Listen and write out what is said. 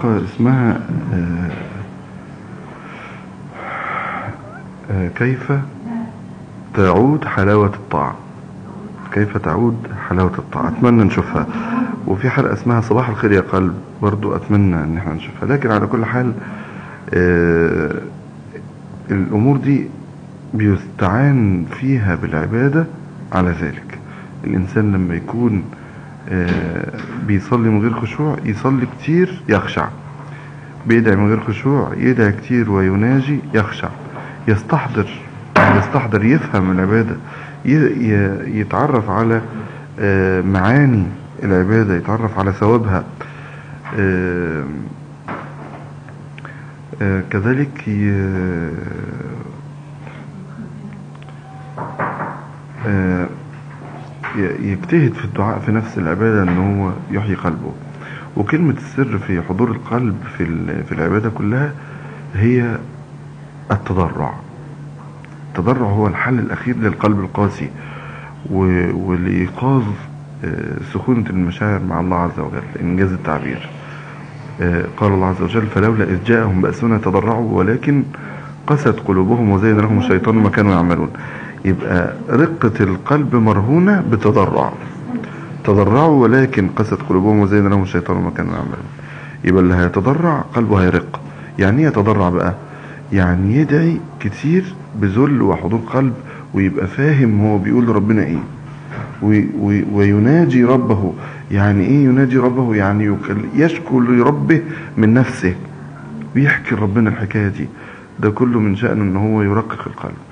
حلقة اسمها آه، آه، كيف تعود حلاوة الطاعة كيف تعود حلاوة الطاعة أتمنى نشوفها وفي حلقة اسمها صباح الخير يا قلب برضو أتمنى أن احنا نشوفها لكن على كل حال آه، الأمور دي بيستعان فيها بالعبادة على ذلك الإنسان لما يكون آه، بيصلي من غير خشوع يصلي كتير يخشع بيدعي من غير خشوع يدعي كتير ويناجي يخشع يستحضر يستحضر يفهم العبادة ي- ي- يتعرف على آه، معاني العبادة يتعرف على ثوابها آه، آه، كذلك ي- آه، ي- يجتهد في الدعاء في نفس العبادة ان هو يحيي قلبه وكلمة السر في حضور القلب في ال- في العبادة كلها هي التضرع التضرع هو الحل الأخير للقلب القاسي و- ولإيقاظ آه، سخونة المشاعر مع الله عز وجل إنجاز التعبير آه، قال الله عز وجل فلولا إذ جاءهم بأسنا تضرعوا ولكن قست قلوبهم وزين لهم الشيطان ما كانوا يعملون يبقى رقة القلب مرهونة بتضرع تضرعوا ولكن قست قلوبهم وزين لهم الشيطان ما كانوا يعملون يبقى اللي هيتضرع قلبه هيرق يعني ايه يتضرع بقى يعني يدعي كتير بذل وحضور قلب ويبقى فاهم هو بيقول لربنا ايه وي- وي- ويناجي ربه يعني ايه يناجي ربه يعني يكل- يشكو لربه من نفسه بيحكي لربنا الحكاية دي ده كله من شأنه ان هو يرقق القلب